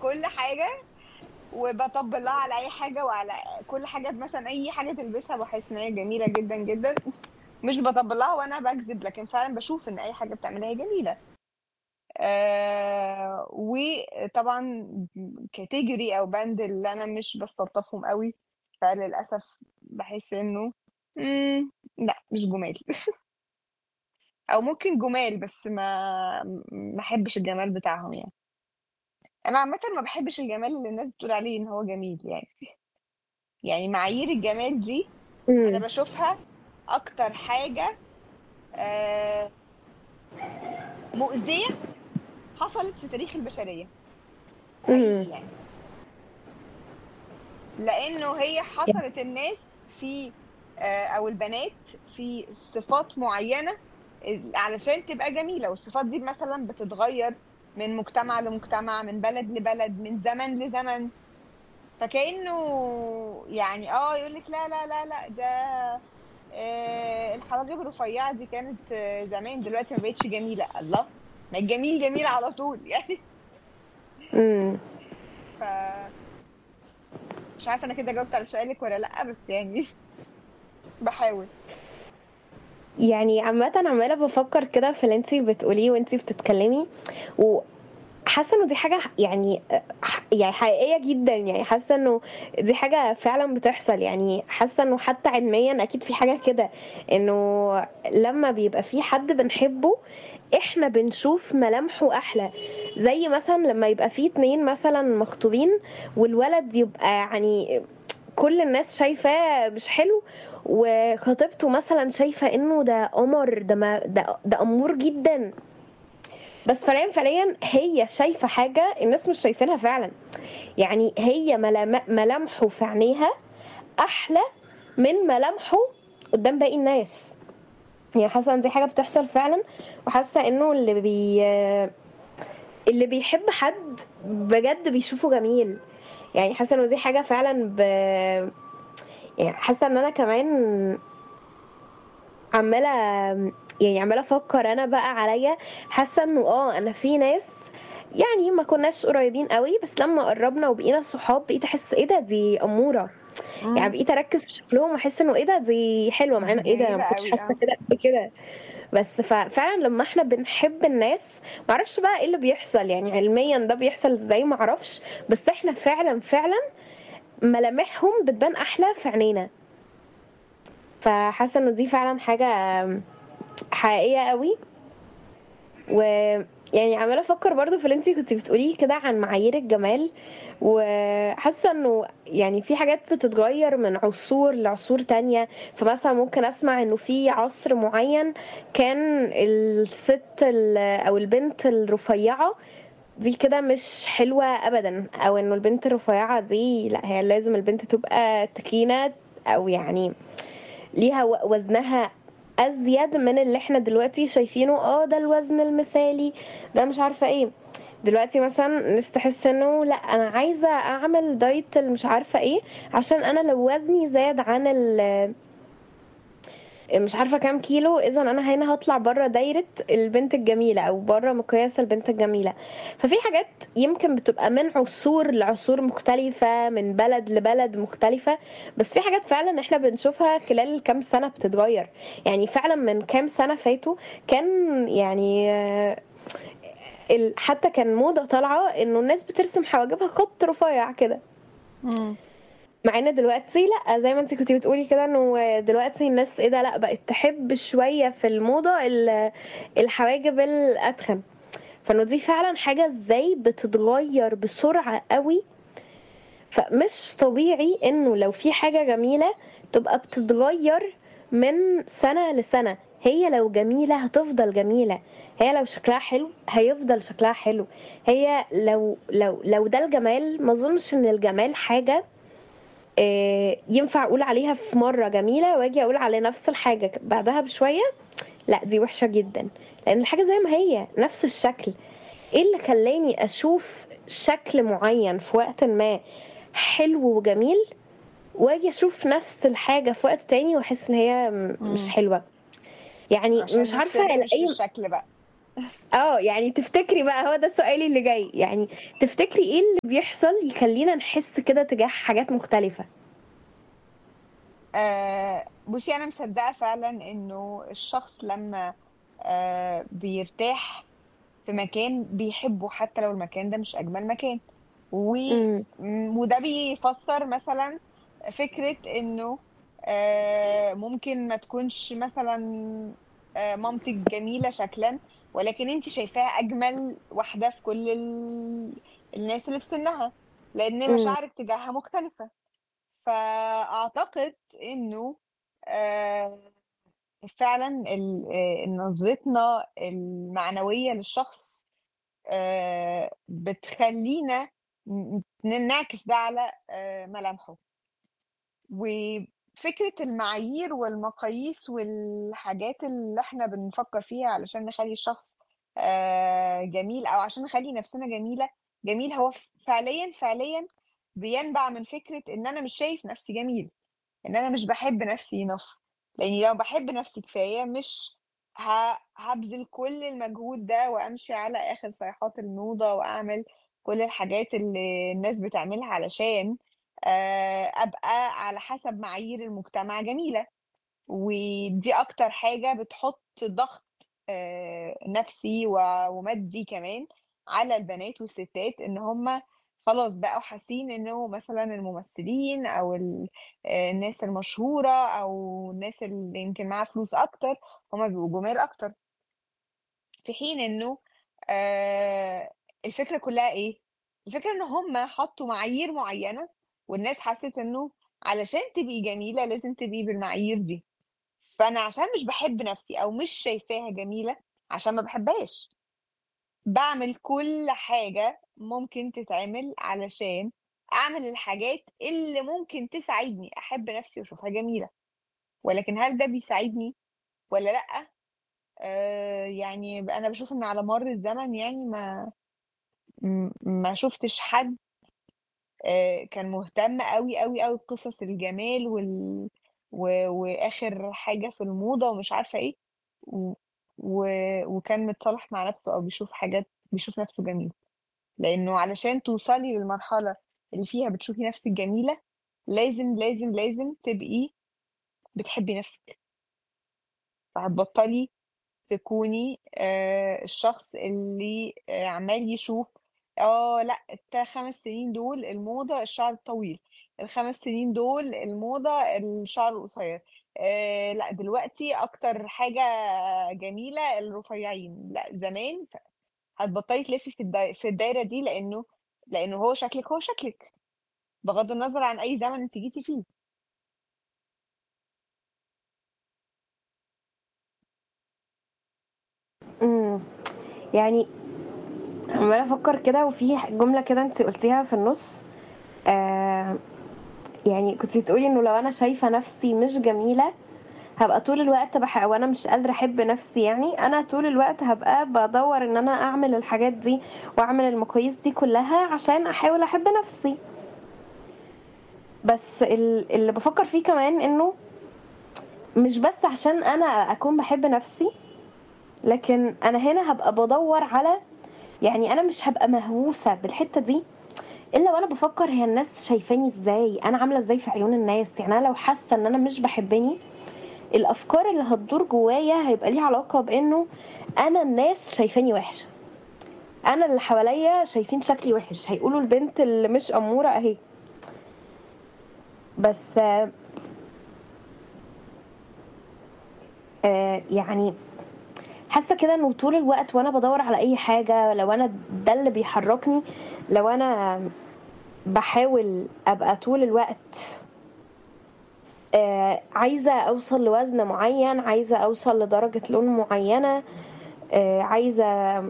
كل حاجه وبطبل لها على اي حاجه وعلى كل حاجه مثلا اي حاجه تلبسها بحس ان هي جميله جدا جدا مش بطبل لها وانا بكذب لكن فعلا بشوف ان اي حاجه بتعملها هي جميله آه وطبعا كاتيجوري او باند اللي انا مش بستلطفهم قوي فللاسف بحس انه مم لا مش جمال او ممكن جمال بس ما ما احبش الجمال بتاعهم يعني انا عامه ما بحبش الجمال اللي الناس بتقول عليه ان هو جميل يعني يعني معايير الجمال دي انا امم بشوفها اكتر حاجه آه مؤذيه حصلت في تاريخ البشريه حقيقي امم يعني لانه هي حصلت الناس في آه، او البنات في صفات معينه علشان تبقى جميله والصفات دي مثلا بتتغير من مجتمع لمجتمع من بلد لبلد من زمن لزمن فكانه يعني اه يقول لك لا لا لا لا ده آه الحواجب الرفيعه دي كانت آه، زمان دلوقتي ما بقتش جميله الله ما الجميل جميل على طول يعني امم ف مش عارفه انا كده جاوبت على سؤالك ولا لا بس يعني بحاول يعني عامة عمالة بفكر كده في اللي انتي بتقوليه وانتي بتتكلمي وحاسة انه دي حاجة يعني يعني حقيقية جدا يعني حاسة انه دي حاجة فعلا بتحصل يعني حاسة انه حتى علميا اكيد في حاجة كده انه لما بيبقى في حد بنحبه احنا بنشوف ملامحه احلى زي مثلا لما يبقى في اتنين مثلا مخطوبين والولد يبقى يعني كل الناس شايفاه مش حلو وخطيبته مثلا شايفه انه ده قمر ده ما ده, ده امور جدا بس فعليا فعليا هي شايفه حاجه الناس مش شايفينها فعلا يعني هي ملام- ملامحه في عينيها احلى من ملامحه قدام باقي الناس يعني حاسه ان دي حاجه بتحصل فعلا وحاسه انه اللي بي اللي بيحب حد بجد بيشوفه جميل يعني حاسه انه دي حاجه فعلا ب يعني حاسه ان انا كمان عماله يعني عماله افكر انا بقى عليا حاسه انه اه انا في ناس يعني ما كناش قريبين قوي بس لما قربنا وبقينا صحاب بقيت احس ايه ده دي اموره يعني مم. بقيت اركز في شكلهم واحس انه ايه ده دي حلوه دي معانا ايه ده انا ما جميله كنتش قوي حاسه اه كده قبل كده بس ففعلا لما احنا بنحب الناس معرفش بقى ايه اللي بيحصل يعني علميا ده بيحصل ازاي معرفش بس احنا فعلا فعلا ملامحهم بتبان احلى في عينينا فحاسه انه دي فعلا حاجه حقيقيه قوي ويعني عماله افكر برضو في اللي انت كنت بتقوليه كده عن معايير الجمال وحاسه انه يعني في حاجات بتتغير من عصور لعصور تانية فمثلا ممكن اسمع انه في عصر معين كان الست ال- او البنت الرفيعه دي كده مش حلوة أبدا أو إنه البنت الرفيعة دي لا هي لازم البنت تبقى تخينة أو يعني ليها و- وزنها أزيد من اللي احنا دلوقتي شايفينه اه ده الوزن المثالي ده مش عارفة ايه دلوقتي مثلا ناس تحس انه لا انا عايزة اعمل دايت مش عارفة ايه عشان انا لو وزني زاد عن ال مش عارفه كام كيلو اذا انا هنا هطلع بره دايره البنت الجميله او بره مقياس البنت الجميله ففي حاجات يمكن بتبقى من عصور لعصور مختلفه من بلد لبلد مختلفه بس في حاجات فعلا احنا بنشوفها خلال كام سنه بتتغير يعني فعلا من كام سنه فاتوا كان يعني آه، ال- حتى كان موضه طالعه انه الناس بترسم حواجبها خط رفيع كده مم. مع ان دلوقتي لا زي ما انت كنتي بتقولي كده انه دلوقتي الناس ايه ده لا بقت تحب شويه في الموضه ال- الحواجب الاتخن فانه دي فعلا حاجه ازاي بتتغير بسرعه قوي فمش طبيعي انه لو في حاجه جميله تبقى بتتغير من سنه لسنه هي لو جميله هتفضل جميله هي لو شكلها حلو هيفضل شكلها حلو هي لو لو لو ده الجمال ما اظنش ان الجمال حاجه آه، ينفع اقول عليها في مره جميله واجي اقول على نفس الحاجه بعدها بشويه لا دي وحشه جدا لان الحاجه زي ما هي نفس الشكل ايه اللي خلاني اشوف شكل معين في وقت ما حلو وجميل واجي اشوف نفس الحاجه في وقت تاني واحس ان هي م- مش مم. حلوه يعني عشان مش عارفه السر مش في الاقي الشكل بقى اه يعني تفتكري بقى هو ده السؤال اللي جاي يعني تفتكري ايه اللي بيحصل يخلينا نحس كده تجاه حاجات مختلفة آه بصي انا مصدقه فعلا انه الشخص لما آه بيرتاح في مكان بيحبه حتى لو المكان ده مش اجمل مكان و... امم م- وده بيفسر مثلا فكره انه آه ممكن ما تكونش مثلا آه مامتك جميله شكلا ولكن انت شايفاها اجمل واحده في كل ال... الناس اللي في سنها لان امم مشاعرك تجاهها مختلفه فأعتقد إنه آه، فعلا ال- آه، نظرتنا المعنوية للشخص آه، بتخلينا ن- ننعكس ده على آه، ملامحه وفكرة المعايير والمقاييس والحاجات اللي احنا بنفكر فيها علشان نخلي الشخص آه، جميل أو عشان نخلي نفسنا جميلة جميل هو فعليا فعليا بينبع من فكرة إن أنا مش شايف نفسي جميل ان انا مش بحب نفسي enough لاني لو بحب نفسي كفايه مش ه... هبذل كل المجهود ده وامشي على اخر صيحات الموضه واعمل كل الحاجات اللي الناس بتعملها علشان آه، ابقى على حسب معايير المجتمع جميله ودي اكتر حاجه بتحط ضغط آه، نفسي و- ومادي كمان على البنات والستات ان هم خلاص بقوا حاسين انه مثلا الممثلين او ال- آه، الناس المشهورة او الناس اللي يمكن معاها فلوس اكتر هم بيبقوا جمال اكتر في حين انه آه، الفكرة كلها ايه الفكرة ان هم حطوا معايير معينة والناس حست انه علشان تبقي جميلة لازم تبقي بالمعايير دي فانا عشان مش بحب نفسي او مش شايفاها جميلة عشان ما بحبهاش بعمل كل حاجة ممكن تتعمل علشان اعمل الحاجات اللي ممكن تساعدني احب نفسي واشوفها جميلة ولكن هل ده بيساعدني ولا لأ آه يعني انا بشوف ان على مر الزمن يعني ما م- ما شفتش حد آه كان مهتم قوي قوي قوي بقصص الجمال وال و... واخر حاجة في الموضة ومش عارفة ايه و... و... وكان متصالح مع نفسه او بيشوف حاجات بيشوف نفسه جميل لانه علشان توصلي للمرحلة اللي فيها بتشوفي نفسك جميلة لازم لازم لازم تبقي بتحبي نفسك فهتبطلي تكوني آه الشخص اللي آه عمال يشوف اه لا التا خمس سنين دول الموضة الشعر الطويل الخمس سنين دول الموضة الشعر القصير آه لا دلوقتي اكتر حاجة جميلة الرفيعين لا زمان هتبطلي تلفي في الداي... في الدايرة دي لانه لانه هو شكلك هو شكلك بغض النظر عن اي زمن انت جيتي فيه امم يعني عمالة افكر كده وفي جملة كده انت قلتيها في النص آه يعني كنت تقولي انه لو انا شايفة نفسي مش جميلة هبقى طول الوقت بح... وانا مش قادرة احب نفسي يعني انا طول الوقت هبقى بدور ان انا اعمل الحاجات دي واعمل المقاييس دي كلها عشان احاول احب نفسي بس ال- اللي بفكر فيه كمان انه مش بس عشان انا اكون بحب نفسي لكن انا هنا هبقى بدور على يعني انا مش هبقى مهووسة بالحتة دي الا وانا بفكر هي الناس شايفاني ازاي انا عاملة ازاي في عيون الناس يعني انا لو حاسة ان انا مش بحبني الافكار اللي هتدور جوايا هيبقى ليها علاقة بانه انا الناس شايفاني وحشة انا اللي حواليا شايفين شكلي وحش هيقولوا البنت اللي مش امورة اهي بس آه آه، يعني حاسه كده انه طول الوقت وانا بدور على اي حاجه لو انا ده اللي بيحركني لو انا بحاول ابقى طول الوقت آه، عايزه اوصل لوزن معين عايزه اوصل لدرجه لون معينه آه، عايزه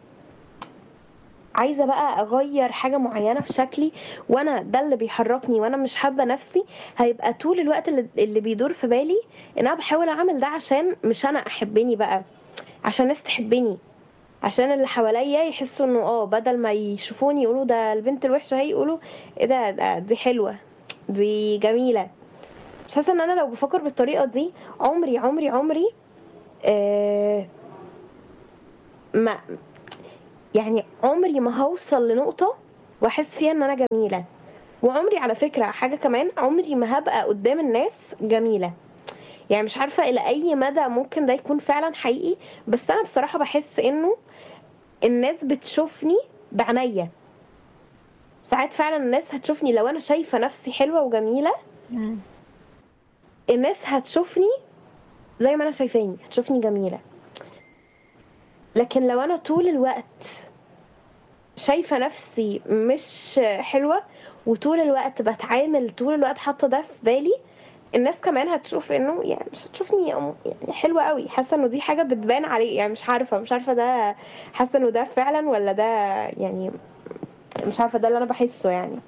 عايزه بقى اغير حاجه معينه في شكلي وانا ده اللي بيحركني وانا مش حابه نفسي هيبقى طول الوقت اللي, اللي بيدور في بالي ان انا بحاول اعمل ده عشان مش انا احبني بقى عشان الناس تحبني عشان اللي حواليا يحسوا انه اه بدل ما يشوفوني يقولوا ده البنت الوحشه هي يقولوا ايه ده, ده دي حلوه دي جميله مش حاسه ان انا لو بفكر بالطريقه دي عمري عمري عمري آه ما يعني عمري ما هوصل لنقطة واحس فيها ان انا جميلة وعمري على فكرة حاجة كمان عمري ما هبقى قدام الناس جميلة يعني مش عارفة إلى أي مدى ممكن ده يكون فعلا حقيقي بس أنا بصراحة بحس إنه الناس بتشوفني بعينيا ساعات فعلا الناس هتشوفني لو أنا شايفة نفسي حلوة وجميلة الناس هتشوفني زي ما أنا شايفاني هتشوفني جميلة لكن لو أنا طول الوقت شايفة نفسي مش حلوة وطول الوقت بتعامل طول الوقت حاطة ده في بالي الناس كمان هتشوف انه يعني مش هتشوفني يعني حلوه قوي حاسه انه دي حاجه بتبان عليه يعني مش عارفه مش عارفه ده حاسه انه ده فعلا ولا ده يعني مش عارفه ده اللي انا بحسه يعني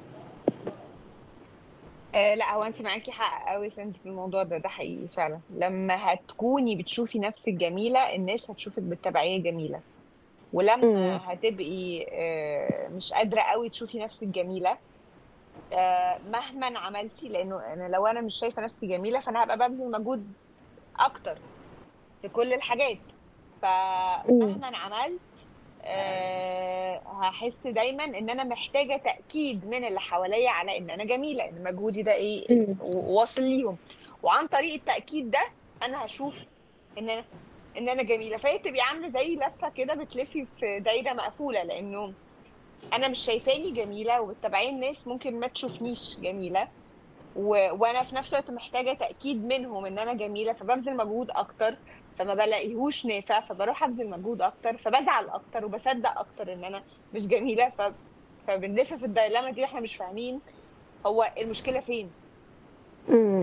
آه لا هو انت معاكي حق قوي سنتي في الموضوع ده ده حقيقي فعلا لما هتكوني بتشوفي نفسك جميله الناس هتشوفك بالتبعيه جميله ولما امم هتبقي آه مش قادره قوي تشوفي نفسك جميله آه، مهما عملتي لانه انا لو انا مش شايفه نفسي جميله فانا هبقى ببذل مجهود اكتر في كل الحاجات امم فمهما عملت آه، هحس دايما ان انا محتاجه تاكيد من اللي حواليا على ان انا جميله ان مجهودي ده ايه امم واصل ليهم وعن طريق التاكيد ده انا هشوف ان انا ان انا جميله فهي تبقي عامله زي لفه كده بتلفي في دايره مقفوله لانه انا مش شايفاني جميله وبالتبعين الناس ممكن ما تشوفنيش جميله و... وانا في نفس الوقت محتاجه تاكيد منهم ان انا جميله فببذل مجهود اكتر فما بلاقيهوش نافع فبروح ابذل مجهود اكتر فبزعل اكتر وبصدق اكتر ان انا مش جميله ف... فبنلف في الدايلاما دي واحنا مش فاهمين هو المشكله فين امم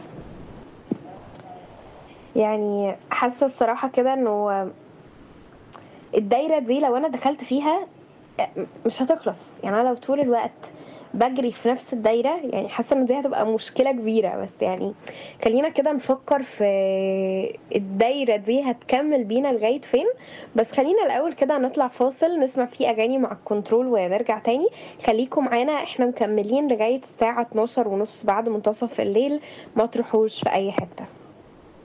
يعني حاسه الصراحه كده انه الدايره دي لو انا دخلت فيها مش هتخلص يعني انا لو طول الوقت بجري في نفس الدايره يعني حاسه ان دي هتبقى مشكله كبيره بس يعني خلينا كده نفكر في الدايره دي هتكمل بينا لغايه فين بس خلينا الاول كده نطلع فاصل نسمع فيه اغاني مع الكنترول ونرجع تاني خليكم معانا احنا مكملين لغايه الساعه 12 ونص بعد منتصف الليل ما تروحوش في اي حته